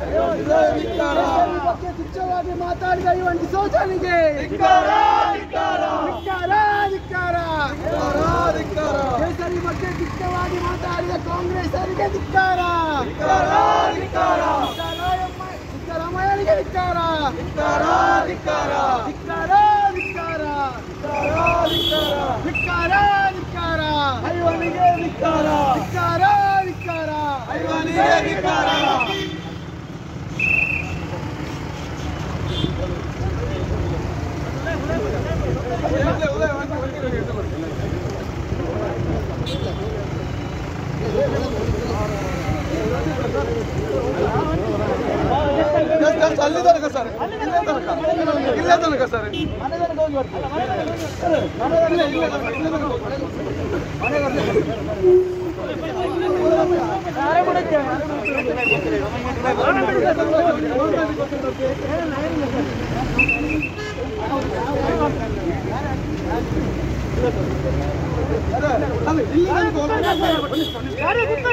ಕೇಸರಿ ಬಗ್ಗೆ ತುಚ್ಛವಾಗಿ ಮಾತಾಡಿದ ಈ ಒಂದು ಸೋಚನಿಗೆ ಧಿಕ್ಕಾರ, ಧಿಕ್ಕಾರ. ಕೇಸರಿ ಬಗ್ಗೆ ತುಚ್ಛವಾಗಿ ಮಾತಾಡಿದ ಕಾಂಗ್ರೆಸ್ಸರಿಗೆ ಧಿಕ್ಕಾರ ಸಿದ್ದರಾಮಯ್ಯ- ಸಿದ್ದರಾಮಯ್ಯನಿಗೆ ಧಿಕ್ಕಾರ ಧಿಕ್ಕಾರ ಧಿಕ್ಕಾರ ಧಿಕ್ಕಾರ ಧಿಕ್ಕಾರ ಧಿಕ್ಕಾರ ಐವನಿಗೆ ಧಿಕ್ಕಾರ ಧಿಕ್ಕಾರ ಧಿಕ್ಕಾರ ಐವನಿಗೆ ಧಿಕ್ಕಾರ ಅಲ್ಲಿ ತನಕ ಸರ್ ಇಲ್ಲೇ ತನಕ ಇಲ್ಲೇ ತನಕ ಸರ್ ಅಲ್ಲಿ ಇಲ್ಲಿ ತನಕ ಹೋಗ್ಬೇಕು.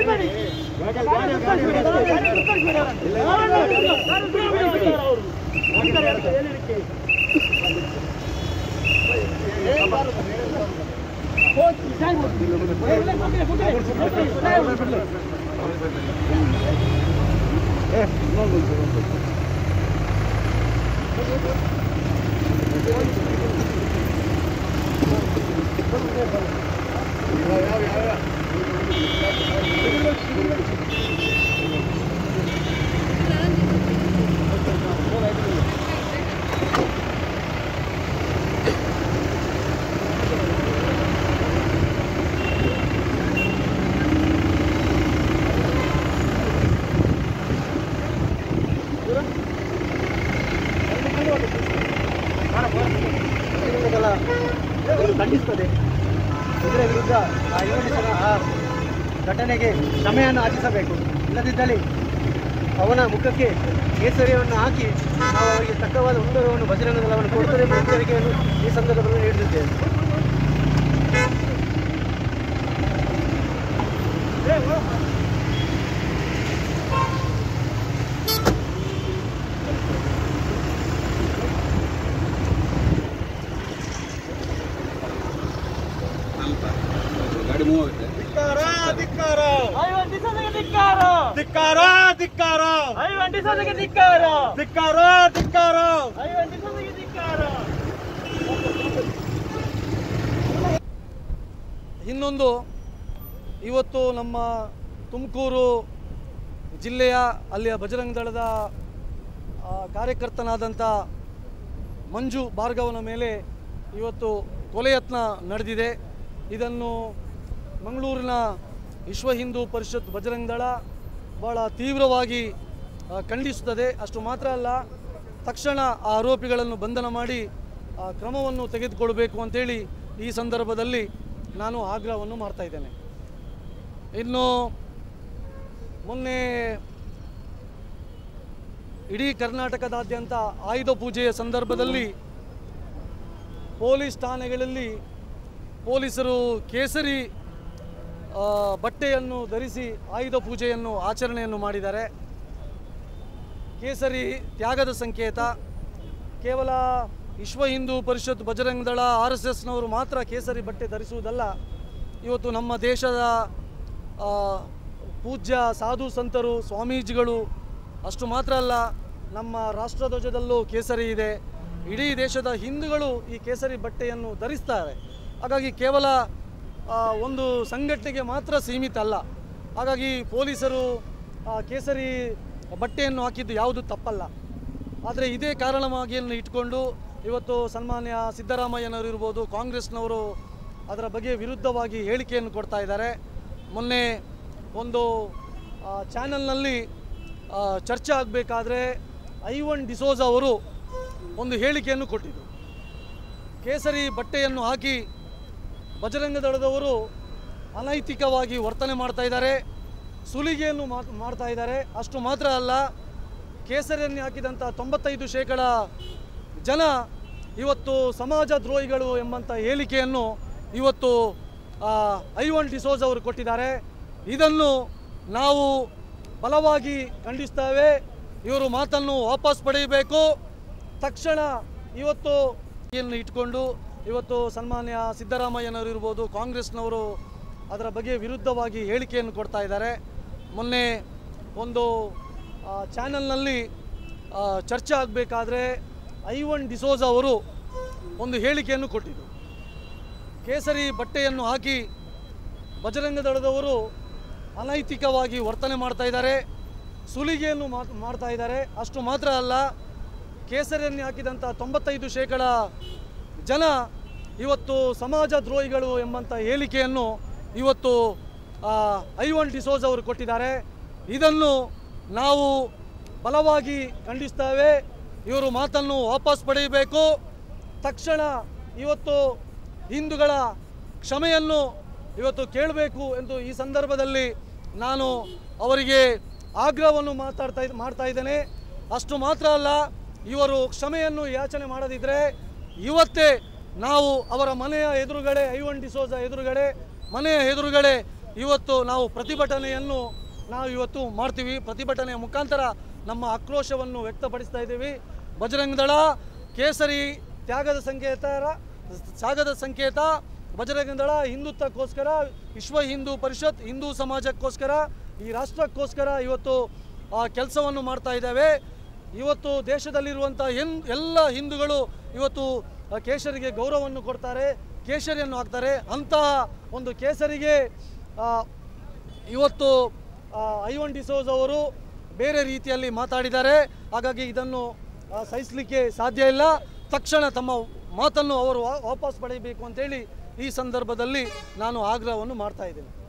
ಖಂಡಿಸ್ತದೆ ಇದರ ವಿರುದ್ಧ ಆ ಯುವನಿಸರ ಆ ಘಟನೆಗೆ ಕ್ಷಮೆಯನ್ನು ಯಾಚಿಸಬೇಕು ಇಲ್ಲದಿದ್ದಲ್ಲಿ ಅವನ ಮುಖಕ್ಕೆ ಕೇಸರಿಯನ್ನು ಹಾಕಿ ನಾವು ಅವರಿಗೆ ತಕ್ಕವಾದ ಉತ್ತರವನ್ನು ಬಜರಂಗ ದಳವನ್ನು ಕೊಡುತ್ತದೆ ಎಂಬ ಎಚ್ಚರಿಕೆಯನ್ನು ಈ ಸಂದರ್ಭದಲ್ಲಿ ನೀಡುತ್ತಿದ್ದೇವೆ ಗಾಡಿ ಮೂವ್ ಆಗುತ್ತೆ ಧಿಕ್ಕಾರ ಧಿಕ್ಕಾರ ಧಿಕ್ಕಾರ ಧಿಕ್ಕಾರ ಧಿಕ್ಕಾರ ಧಿಕ್ಕಾರ ಧಿಕ್ಕಾರ ಇನ್ನೊಂದು ಇವತ್ತು ನಮ್ಮ ತುಮಕೂರು ಜಿಲ್ಲೆಯ ಅಲ್ಲಿಯ ಬಜರಂಗ ದಳದ ಆ, ಕಾರ್ಯಕರ್ತನಾದಂಥ ಮಂಜು ಭಾರ್ಗವನ ಮೇಲೆ ಇವತ್ತು ಕೊಲೆ ಯತ್ನ ನಡೆದಿದೆ ಇದನ್ನು ಮಂಗಳೂರಿನ ವಿಶ್ವ ಹಿಂದೂ ಪರಿಷತ್ ಬಜರಂಗ ದಳ ಭಾಳ ತೀವ್ರವಾಗಿ ಆ, ಖಂಡಿಸುತ್ತದೆ ಅಷ್ಟು ಮಾತ್ರ ಅಲ್ಲ ತಕ್ಷಣ ಆ ಆರೋಪಿಗಳನ್ನು ಬಂಧನ ಮಾಡಿ ಆ, ಕ್ರಮವನ್ನು ತೆಗೆದುಕೊಳ್ಬೇಕು ಅಂತೇಳಿ ಈ ಸಂದರ್ಭದಲ್ಲಿ ನಾನು ಆಗ್ರಹವನ್ನು ಮಾಡ್ತಾ ಇದ್ದೇನೆ ಇನ್ನು ಮೊನ್ನೆ ಇಡೀ ಕರ್ನಾಟಕದಾದ್ಯಂತ ಆಯುಧ ಪೂಜೆಯ ಸಂದರ್ಭದಲ್ಲಿ ಪೊಲೀಸ್ ಠಾಣೆಗಳಲ್ಲಿ ಪೊಲೀಸರು ಕೇಸರಿ ಆ, ಬಟ್ಟೆಯನ್ನು ಧರಿಸಿ ಆಯುಧ ಪೂಜೆಯನ್ನು ಆಚರಣೆಯನ್ನು ಮಾಡಿದ್ದಾರೆ ಕೇಸರಿ ತ್ಯಾಗದ ಸಂಕೇತ ಕೇವಲ ವಿಶ್ವ ಹಿಂದೂ ಪರಿಷತ್ ಬಜರಂಗ ದಳ ಆರ್ ಎಸ್ ಎಸ್ನವರು ಮಾತ್ರ ಕೇಸರಿ ಬಟ್ಟೆ ಧರಿಸುವುದಲ್ಲ ಇವತ್ತು ನಮ್ಮ ದೇಶದ ಆ, ಪೂಜ್ಯ ಸಾಧು ಸಂತರು ಸ್ವಾಮೀಜಿಗಳು ಅಷ್ಟು ಮಾತ್ರ ಅಲ್ಲ ನಮ್ಮ ರಾಷ್ಟ್ರಧ್ವಜದಲ್ಲೂ ಕೇಸರಿ ಇದೆ ಇಡೀ ದೇಶದ ಹಿಂದೂಗಳು ಈ ಕೇಸರಿ ಬಟ್ಟೆಯನ್ನು ಧರಿಸ್ತಾರೆ ಹಾಗಾಗಿ ಕೇವಲ ಆ, ಒಂದು ಸಂಘಟನೆಗೆ ಮಾತ್ರ ಸೀಮಿತ ಅಲ್ಲ ಹಾಗಾಗಿ ಪೊಲೀಸರು ಆ, ಕೇಸರಿ ಬಟ್ಟೆಯನ್ನು ಹಾಕಿದ್ದು ಯಾವುದು ತಪ್ಪಲ್ಲ ಆದರೆ ಇದೇ ಕಾರಣವಾಗಿಯನ್ನು ಇಟ್ಕೊಂಡು ಇವತ್ತು ಸನ್ಮಾನ್ಯ ಸಿದ್ದರಾಮಯ್ಯನವರು ಇರ್ಬೋದು ಕಾಂಗ್ರೆಸ್ನವರು ಅದರ ಬಗ್ಗೆ ವಿರುದ್ಧವಾಗಿ ಹೇಳಿಕೆಯನ್ನು ಕೊಡ್ತಾ ಇದ್ದಾರೆ ಮೊನ್ನೆ ಒಂದು ಚಾನಲ್ನಲ್ಲಿ ಚರ್ಚೆ ಆಗಬೇಕಾದ್ರೆ ಐವನ್ ಡಿಸೋಜ ಅವರು ಒಂದು ಹೇಳಿಕೆಯನ್ನು ಕೊಟ್ಟಿದ್ದರು ಕೇಸರಿ ಬಟ್ಟೆಯನ್ನು ಹಾಕಿ ಬಜರಂಗ ದಳದವರು ಅನೈತಿಕವಾಗಿ ವರ್ತನೆ ಮಾಡ್ತಾ ಇದ್ದಾರೆ ಸುಲಿಗೆಯನ್ನು ಮಾತ್- ಮಾಡ್ತಾ ಇದ್ದಾರೆ ಅಷ್ಟು ಮಾತ್ರ ಅಲ್ಲ ಕೇಸರಿಯನ್ನು ಹಾಕಿದಂಥ ತೊಂಬತ್ತೈದು ಶೇಕಡ ಜನ ಇವತ್ತು ಸಮಾಜ ದ್ರೋಹಿಗಳು ಎಂಬಂಥ ಹೇಳಿಕೆಯನ್ನು ಇವತ್ತು ಆ, ಐವನ್ ಡಿಸೋಜ್ ಅವರು ಕೊಟ್ಟಿದ್ದಾರೆ ಇದನ್ನು ನಾವು ಬಲವಾಗಿ ಖಂಡಿಸ್ತೇವೆ ಇವರು ಮಾತನ್ನು ವಾಪಸ್ ಪಡೆಯಬೇಕು ತಕ್ಷಣ ಇವತ್ತು ಏನು ಇಟ್ಕೊಂಡು ಇವತ್ತು ಸನ್ಮಾನ್ಯ ಸಿದ್ದರಾಮಯ್ಯನವರು ಇರ್ಬೋದು ಕಾಂಗ್ರೆಸ್ನವರು ಅದರ ಬಗ್ಗೆ ವಿರುದ್ಧವಾಗಿ ಹೇಳಿಕೆಯನ್ನು ಕೊಡ್ತಾ ಇದ್ದಾರೆ ಮೊನ್ನೆ ಒಂದು ಚಾನಲ್ನಲ್ಲಿ ಚರ್ಚೆ ಆಗಬೇಕಾದ್ರೆ ಐವನ್ ಡಿಸೋಜ್ ಅವರು ಒಂದು ಹೇಳಿಕೆಯನ್ನು ಕೊಟ್ಟಿದ್ದರು ಕೇಸರಿ ಬಟ್ಟೆಯನ್ನು ಹಾಕಿ ಬಜರಂಗ ದಳದವರು ಅನೈತಿಕವಾಗಿ ವರ್ತನೆ ಮಾಡ್ತಾ ಇದ್ದಾರೆ ಸುಲಿಗೆಯನ್ನು ಮಾತ್- ಮಾಡ್ತಾ ಇದ್ದಾರೆ ಅಷ್ಟು ಮಾತ್ರ ಅಲ್ಲ ಕೇಸರಿಯನ್ನು ಹಾಕಿದಂಥ ತೊಂಬತ್ತೈದು ಶೇಕಡ ಜನ ಇವತ್ತು ಸಮಾಜ ದ್ರೋಹಿಗಳು ಎಂಬಂಥ ಹೇಳಿಕೆಯನ್ನು ಇವತ್ತು ಆ, ಐವನ್ ಡಿಸೋಜ್ ಅವರು ಕೊಟ್ಟಿದ್ದಾರೆ ಇದನ್ನು ನಾವು ಬಲವಾಗಿ ಖಂಡಿಸ್ತೇವೆ ಇವರು ಮಾತನ್ನು ವಾಪಸ್ ಪಡೆಯಬೇಕು ತಕ್ಷಣ ಇವತ್ತು ಹಿಂದೂಗಳ ಕ್ಷಮೆಯನ್ನು ಇವತ್ತು ಕೇಳಬೇಕು ಎಂದು ಈ ಸಂದರ್ಭದಲ್ಲಿ ನಾನು ಅವರಿಗೆ ಆಗ್ರಹವನ್ನು ಮಾತಾಡ್ತಾ ಇದ್- ಮಾಡ್ತಾ ಇದ್ದೇನೆ ಅಷ್ಟು ಮಾತ್ರ ಅಲ್ಲ ಇವರು ಕ್ಷಮೆಯನ್ನು ಯಾಚನೆ ಮಾಡದಿದ್ದರೆ ಇವತ್ತೇ ನಾವು ಅವರ ಮನೆಯ ಎದುರುಗಡೆ ಐವನ್ ಡಿಸೋಜ ಎದುರುಗಡೆ ಮನೆಯ ಎದುರುಗಡೆ ಇವತ್ತು ನಾವು ಪ್ರತಿಭಟನೆಯನ್ನು ನಾವು ಇವತ್ತು ಮಾಡ್ತೀವಿ ಪ್ರತಿಭಟನೆಯ ಮುಖಾಂತರ ನಮ್ಮ ಆಕ್ರೋಶವನ್ನು ವ್ಯಕ್ತಪಡಿಸ್ತಾ ಇದ್ದೀವಿ ಬಜರಂಗ ದಳ ಕೇಸರಿ ತ್ಯಾಗದ ಸಂಕೇತರ ತ್ಯಾಗದ ಸಂಕೇತ ಬಜರಂಗ ದಳ ಹಿಂದುತ್ವಕ್ಕೋಸ್ಕರ ವಿಶ್ವ ಹಿಂದೂ ಪರಿಷತ್ ಹಿಂದೂ ಸಮಾಜಕ್ಕೋಸ್ಕರ ಈ ರಾಷ್ಟ್ರಕ್ಕೋಸ್ಕರ ಇವತ್ತು ಕೆಲಸವನ್ನು ಮಾಡ್ತಾ ಇದ್ದೇವೆ ಇವತ್ತು ದೇಶದಲ್ಲಿರುವಂಥ ಎನ್ ಎಲ್ಲ ಹಿಂದೂಗಳು ಇವತ್ತು ಆ, ಕೇಸರಿಗೆ ಗೌರವವನ್ನು ಕೊಡ್ತಾರೆ ಕೇಸರಿಯನ್ನು ಹಾಕ್ತಾರೆ ಅಂತಹ ಒಂದು ಕೇಸರಿಗೆ ಆ, ಇವತ್ತು ಐವನ್ ಡಿಸೋಜ್ ಅವರು ಬೇರೆ ರೀತಿಯಲ್ಲಿ ಮಾತಾಡಿದ್ದಾರೆ ಹಾಗಾಗಿ ಇದನ್ನು ಆ, ಸಹಿಸಲಿಕ್ಕೆ ಸಾಧ್ಯ ಇಲ್ಲ ತಕ್ಷಣ ತಮ್ಮ ಮಾತನ್ನು ಅವರು ವಾ- ವಾಪಸ್ ಪಡೆಯಬೇಕು ಅಂತೇಳಿ ಈ ಸಂದರ್ಭದಲ್ಲಿ ನಾನು ಆಗ್ರಹವನ್ನು ಮಾಡ್ತಾ ಇದ್ದೇನೆ